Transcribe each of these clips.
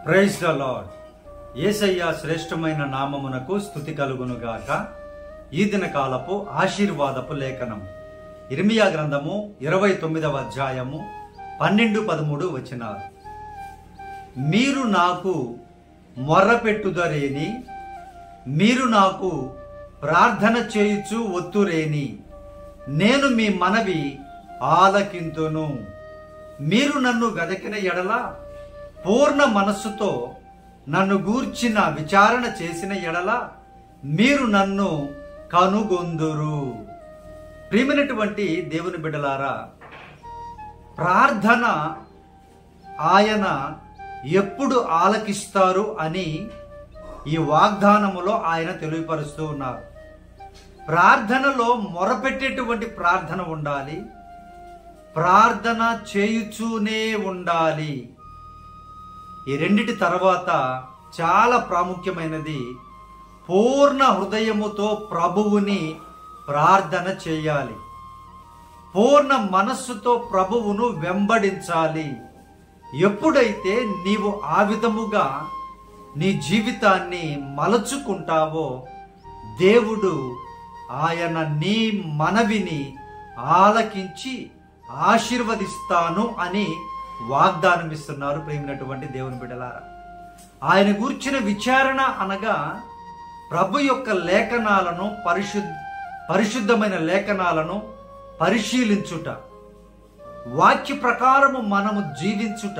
praise the lord ఏసయ్య శ్రేష్టమైన నామమునకు స్థుతి కలుగునుగాక ఈ దిన కాలపు ఆశీర్వాదపు లేఖనం ఇర్మియా గ్రంథము ఇరవై తొమ్మిదవ అధ్యాయము పన్నెండు పదమూడు వచనాలు మీరు నాకు మొర్రపెట్టుదరేని మీరు నాకు ప్రార్థన చేయుచు ఒత్తురేని నేను మీ మనవి ఆలకింతును మీరు నన్ను వెదకిన ఎడల పూర్ణ మనస్సుతో నన్ను గూర్చిన విచారణ చేసిన ఎడల మీరు నన్ను కనుగొందురు ప్రియమైనటువంటి దేవుని బిడ్డలారా ప్రార్థన ఆయన ఎప్పుడు ఆలకిస్తారు అని ఈ వాగ్దానములో ఆయన తెలియపరుస్తూ ఉన్నారు ప్రార్థనలో మొరపెట్టేటువంటి ప్రార్థన ఉండాలి ప్రార్థన చేయుచూనే ఉండాలి ఈ రెండిటి తర్వాత చాలా ప్రాముఖ్యమైనది పూర్ణ హృదయముతో ప్రభువుని ప్రార్థన చేయాలి పూర్ణ మనస్సుతో ప్రభువును వెంబడించాలి ఎప్పుడైతే నీవు ఆ విధముగా నీ జీవితాన్ని మలచుకుంటావో దేవుడు ఆయన నీ మనవిని ఆలకించి ఆశీర్వదిస్తాను అని వాగ్దానం ఇస్తున్నారు ప్రేమినటువంటి దేవుని బిడ్డలారా ఆయన గూర్చిన విచారణ అనగా ప్రభు యొక్క లేఖనాలను పరిశుద్ధ పరిశుద్ధమైన లేఖనాలను పరిశీలించుట వాక్య ప్రకారము మనము జీవించుట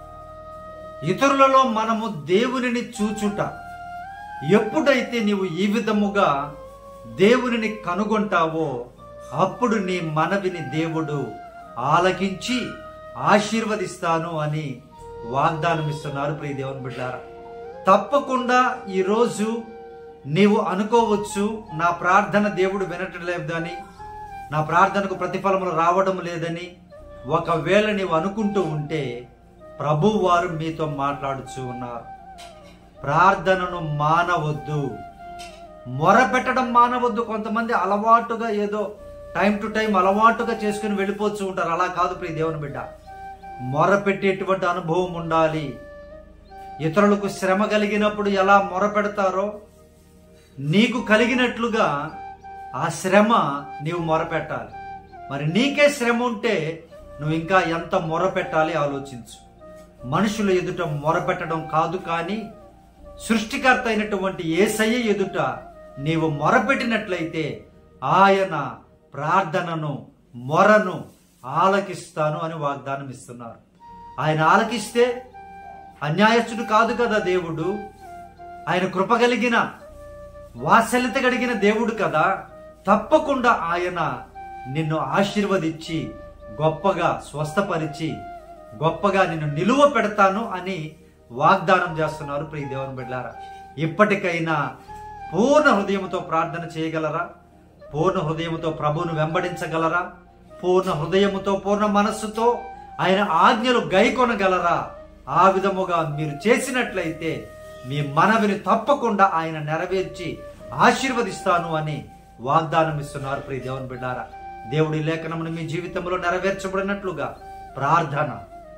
ఇతరులలో మనము దేవునిని చూచుట ఎప్పుడైతే నీవు ఈ విధముగా దేవునిని కనుగొంటావో అప్పుడు నీ మనవిని దేవుడు ఆలకించి ఆశీర్వదిస్తాను అని వాగ్దానం ఇస్తున్నారు ప్రియ దేవుని బిడ్డారా తప్పకుండా ఈరోజు నీవు అనుకోవచ్చు నా ప్రార్థన దేవుడు వినటం లేదని నా ప్రార్థనకు ప్రతిఫలములు రావడం లేదని ఒకవేళ నీవు అనుకుంటూ ఉంటే ప్రభు వారు మీతో మాట్లాడుచూ ఉన్నారు ప్రార్థనను మానవద్దు మొరపెట్టడం మానవద్దు కొంతమంది అలవాటుగా ఏదో టైం టు టైం అలవాటుగా చేసుకుని వెళ్ళిపోతూ ఉంటారు అలా కాదు ప్రియ దేవుని బిడ్డ మొరపెట్టేటువంటి అనుభవం ఉండాలి ఇతరులకు శ్రమ కలిగినప్పుడు ఎలా మొరపెడతారో నీకు కలిగినట్లుగా ఆ శ్రమ నీవు మొరపెట్టాలి మరి నీకే శ్రమ ఉంటే నువ్వు ఇంకా ఎంత మొరపెట్టాలి ఆలోచించు మనుషుల ఎదుట మొరపెట్టడం కాదు కానీ సృష్టికర్త అయినటువంటి ఏసయ్య ఎదుట నీవు మొరపెట్టినట్లయితే ఆయన ప్రార్థనను మొరను ఆలకిస్తాను అని వాగ్దానం ఇస్తున్నారు ఆయన ఆలకిస్తే అన్యాయస్తుడు కాదు కదా దేవుడు ఆయన కృప కలిగిన వాత్సల్యత కలిగిన దేవుడు కదా తప్పకుండా ఆయన నిన్ను ఆశీర్వదించి గొప్పగా స్వస్థపరిచి గొప్పగా నిన్ను నిలువ పెడతాను అని వాగ్దానం చేస్తున్నారు ప్రియ దేవుని బిడ్డారా ఇప్పటికైనా పూర్ణ హృదయంతో ప్రార్థన చేయగలరా పూర్ణ హృదయముతో ప్రభువును వెంబడించగలరా పూర్ణ హృదయముతో పూర్ణ మనస్సుతో ఆయన ఆజ్ఞలు గైకొనగలరా ఆ విధముగా మీరు చేసినట్లయితే మీ మనవిని తప్పకుండా ఆయన నెరవేర్చి ఆశీర్వదిస్తాను అని వాగ్దానం ఇస్తున్నారు ప్రియ దేవుని బిడ్డారా దేవుడి లేఖనమును మీ జీవితంలో నెరవేర్చబడినట్లుగా ప్రార్థన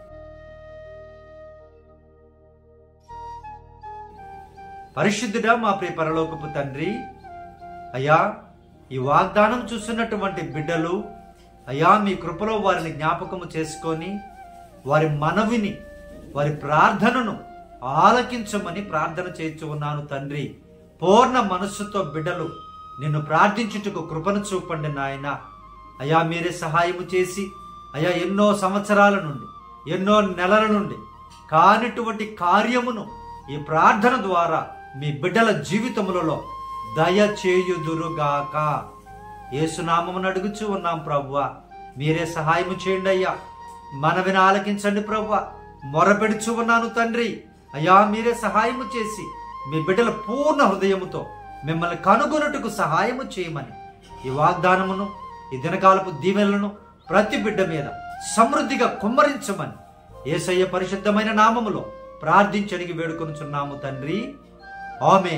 పరిశుద్ధుడా మా ప్రియ పరలోకపు తండ్రి అయ్యా ఈ వాగ్దానం చూస్తున్నటువంటి బిడ్డలు అయ్యా మీ కృపలో వారిని జ్ఞాపకము చేసుకొని వారి మనవిని వారి ప్రార్థనను ఆలకించమని ప్రార్థన చేయించు ఉన్నాను తండ్రి పూర్ణ మనస్సుతో బిడ్డలు నిన్ను ప్రార్థించుటకు కృపను చూపండి నాయన అయ్యా మీరే సహాయము చేసి అయ్యా ఎన్నో సంవత్సరాల నుండి ఎన్నో నెలల నుండి కానిటువంటి కార్యమును ఈ ప్రార్థన ద్వారా మీ బిడ్డల జీవితములలో దయచేయుదురుగాక ఏసునామమును అడుగుచూ ఉన్నాం ప్రభువా మీరే సహాయము చేయండి అయ్యా మనవిని ఆలకించండి ప్రభువ మొరపెడుచు ఉన్నాను తండ్రి అయ్యా మీరే సహాయము చేసి మీ బిడ్డల పూర్ణ హృదయముతో మిమ్మల్ని కనుగొనుటకు సహాయము చేయమని ఈ వాగ్దానమును ఈ దినకాలపు దీవెనలను ప్రతి బిడ్డ మీద సమృద్ధిగా కుమ్మరించమని ఏసయ్య పరిశుద్ధమైన నామములో ప్రార్థించడికి వేడుకొనుచున్నాము తండ్రి ఆమె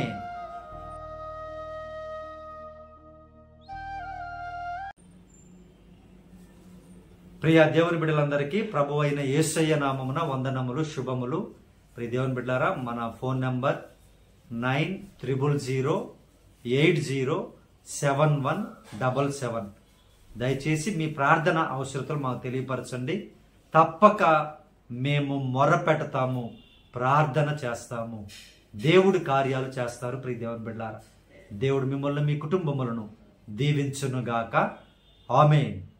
ప్రియ దేవుని బిడ్డలందరికీ ప్రభు అయిన యేసయ్య నామమున వందనములు శుభములు ప్రియ దేవుని బిడ్డారా మన phone number nine triple zero eight zero seven one double seven దయచేసి మీ ప్రార్థన అవసరతలు మాకు తెలియపరచండి తప్పక మేము మొర్ర పెడతాము ప్రార్థన చేస్తాము దేవుడి కార్యాలు చేస్తారు ప్రియ దేవుని బిడ్డారా దేవుడు మిమ్మల్ని మీ కుటుంబములను దీవించునుగాక ఆమెన్